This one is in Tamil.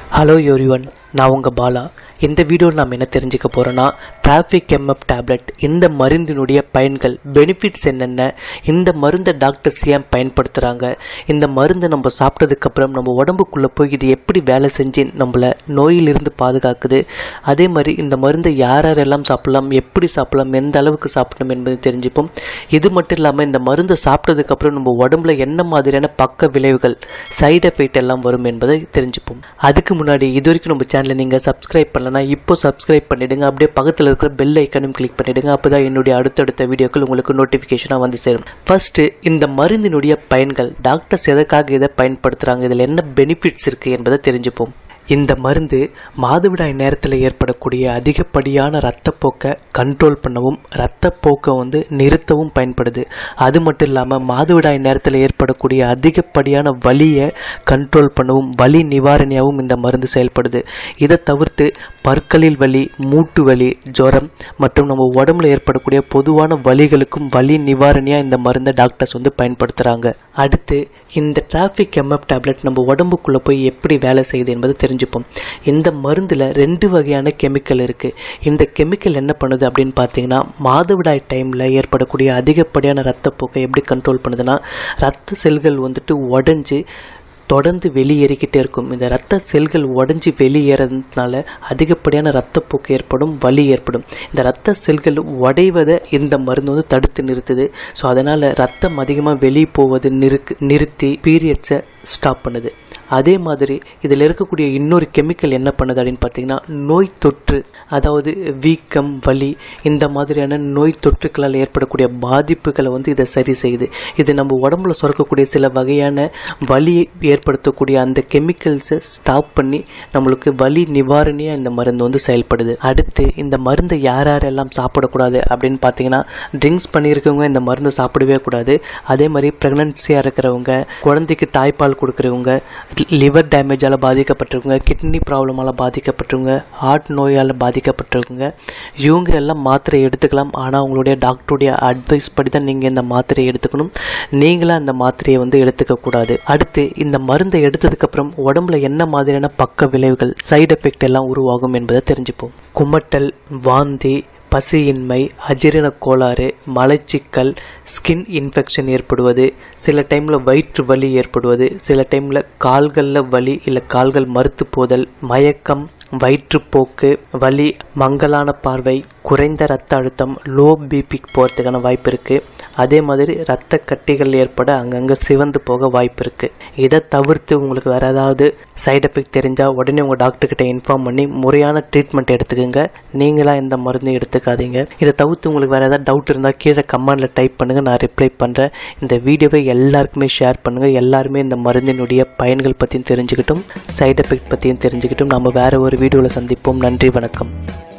ஹலோ எவ்ரிவன் நான் உங்கள் பாலா இந்த வீடியோவில் நாம் என்ன தெரிஞ்சுக்க போகிறோன்னா டிராஃபிக் எம்எஃப் டேப்லெட் இந்த மருந்தினுடைய பயன்கள் பெனிஃபிட்ஸ் என்னென்ன இந்த மருந்தை டாக்டர்ஸ் ஏன் பயன்படுத்துகிறாங்க இந்த மருந்தை நம்ம சாப்பிட்டதுக்கப்புறம் நம்ம உடம்புக்குள்ளே போய் இது எப்படி வேலை செஞ்சு நம்மளை நோயிலிருந்து பாதுகாக்குது அதே மாதிரி இந்த மருந்தை யார் யாரெல்லாம் சாப்பிடலாம் எப்படி சாப்பிடலாம் எந்த அளவுக்கு சாப்பிடணும் என்பதை தெரிஞ்சுப்போம் இது மட்டும் இல்லாமல் இந்த மருந்தை சாப்பிட்டதுக்கப்புறம் நம்ம உடம்புல என்ன மாதிரியான பக்க விளைவுகள் சைடு எஃபெக்ட் எல்லாம் வரும் என்பதை தெரிஞ்சுப்போம் அதுக்கு முன்னாடி இது வரைக்கும் நம்ம சேனலை நீங்கள் சப்ஸ்கிரைப் பண்ணலன்னா இப்போ சப்ஸ்கிரைப் பண்ணிடுங்க அப்படியே பக்கத்தில் இருக்கிற பெல் ஐக்கனும் கிளிக் பண்ணிடுங்க அப்பதான் என்னுடைய அடுத்தடுத்த வீடியோக்கள் உங்களுக்கு நோட்டிஃபிகேஷனாக வந்து சேரும் ஃபர்ஸ்ட் இந்த மருந்தினுடைய பயன்கள் டாக்டர்ஸ் எதற்காக இதை பயன்படுத்துகிறாங்க இதில் என்ன பெனிஃபிட்ஸ் இருக்குது என்பதை தெரிஞ்சுப்போம் இந்த மருந்து மாதவிடாய் நேரத்தில் ஏற்படக்கூடிய அதிகப்படியான இரத்தப்போக்கை கண்ட்ரோல் பண்ணவும் இரத்தப்போக்கை வந்து நிறுத்தவும் பயன்படுது அது மட்டும் இல்லாமல் மாதவிடாய் நேரத்தில் ஏற்படக்கூடிய அதிகப்படியான வலியை கண்ட்ரோல் பண்ணவும் வலி நிவாரணியாகவும் இந்த மருந்து செயல்படுது இதை தவிர்த்து பற்களில் வலி மூட்டு வலி ஜுரம் மற்றும் நம்ம உடம்புல ஏற்படக்கூடிய பொதுவான வலிகளுக்கும் வலி நிவாரணியாக இந்த மருந்தை டாக்டர்ஸ் வந்து பயன்படுத்துகிறாங்க அடுத்து இந்த டிராஃபிக் எம்எஃப் டேப்லெட் நம்ம உடம்புக்குள்ளே போய் எப்படி வேலை செய்யுது என்பது தெரிஞ்சுப்போம் இந்த மருந்தில் ரெண்டு வகையான கெமிக்கல் இருக்குது இந்த கெமிக்கல் என்ன பண்ணுது அப்படின்னு பார்த்தீங்கன்னா மாதவிடாய் டைமில் ஏற்படக்கூடிய அதிகப்படியான ரத்தப்போக்கை எப்படி கண்ட்ரோல் பண்ணுதுன்னா ரத்த செல்கள் வந்துட்டு உடஞ்சி தொடர்ந்து வெளியேறிக்கிட்டே இருக்கும் இந்த ரத்த செல்கள் உடஞ்சி வெளியேறதுனால அதிகப்படியான ரத்தப்போக்கு ஏற்படும் வலி ஏற்படும் இந்த ரத்த செல்கள் உடைவதை இந்த மருந்து வந்து தடுத்து நிறுத்துது ஸோ அதனால் ரத்தம் அதிகமாக வெளியே போவது நிறுக்கு நிறுத்தி பீரியட்ஸை ஸ்டாப் பண்ணுது அதே மாதிரி இதில் இருக்கக்கூடிய இன்னொரு கெமிக்கல் என்ன பண்ணுது அப்படின்னு பார்த்தீங்கன்னா நோய் தொற்று அதாவது வீக்கம் வலி இந்த மாதிரியான நோய் தொற்றுக்களால் ஏற்படக்கூடிய பாதிப்புகளை வந்து இதை சரி செய்யுது இது நம்ம உடம்புல சுரக்கக்கூடிய சில வகையான வலியை ஏற்படுத்தக்கூடிய அந்த கெமிக்கல்ஸை ஸ்டாப் பண்ணி நம்மளுக்கு வலி நிவாரணியாக இந்த மருந்து வந்து செயல்படுது அடுத்து இந்த மருந்தை யார் யாரெல்லாம் சாப்பிடக்கூடாது அப்படின்னு பார்த்தீங்கன்னா ட்ரிங்க்ஸ் பண்ணியிருக்கவங்க இந்த மருந்து சாப்பிடவே கூடாது அதே மாதிரி ப்ரெக்னன்சியாக இருக்கிறவங்க குழந்தைக்கு தாய்ப்பால் கொடுக்குறவங்க லிவர் டேமேஜால் பாதிக்கப்பட்டிருக்கவங்க கிட்னி ப்ராப்ளமால் பாதிக்கப்பட்டிருக்கவங்க ஹார்ட் நோயால் பாதிக்கப்பட்டிருக்கவங்க இவங்க எல்லாம் மாத்திரை எடுத்துக்கலாம் ஆனால் உங்களுடைய டாக்டருடைய அட்வைஸ் படி தான் நீங்கள் இந்த மாத்திரையை எடுத்துக்கணும் நீங்களாக அந்த மாத்திரையை வந்து எடுத்துக்கக்கூடாது அடுத்து இந்த மருந்தை எடுத்ததுக்கப்புறம் உடம்புல என்ன மாதிரியான பக்க விளைவுகள் சைடு எஃபெக்ட் எல்லாம் உருவாகும் என்பதை தெரிஞ்சுப்போம் குமட்டல் வாந்தி பசியின்மை அஜீரண கோளாறு மலச்சிக்கல் ஸ்கின் இன்ஃபெக்ஷன் ஏற்படுவது சில டைமில் வயிற்று வலி ஏற்படுவது சில டைமில் கால்களில் வலி இல்லை கால்கள் மறுத்து போதல் மயக்கம் வயிற்றுப்போக்கு வலி மங்கலான பார்வை குறைந்த ரத்த அழுத்தம் லோ பிபி போகிறதுக்கான வாய்ப்பு இருக்குது அதே மாதிரி ரத்த கட்டிகள் ஏற்பட அங்கங்கே சிவந்து போக வாய்ப்பு இருக்குது இதை தவிர்த்து உங்களுக்கு வேறு ஏதாவது சைடு எஃபெக்ட் தெரிஞ்சால் உடனே உங்கள் டாக்டர்கிட்ட இன்ஃபார்ம் பண்ணி முறையான ட்ரீட்மெண்ட் எடுத்துக்கோங்க நீங்களாக எந்த மருந்தும் எடுத்துக்காதீங்க இதை தவிர்த்து உங்களுக்கு வேறு ஏதாவது டவுட் இருந்தால் கீழே கமெண்டில் டைப் பண்ணுங்கள் நான் ரிப்ளை பண்ணுறேன் இந்த வீடியோவை எல்லாருக்குமே ஷேர் பண்ணுங்கள் எல்லாருமே இந்த மருந்தினுடைய பயன்கள் பற்றியும் தெரிஞ்சுக்கிட்டும் சைடு எஃபெக்ட் பற்றியும் தெரிஞ்சுக்கிட்டும் நம்ம வேறு ஒரு வீடியோவில் சந்திப்போம் நன்றி வணக்கம்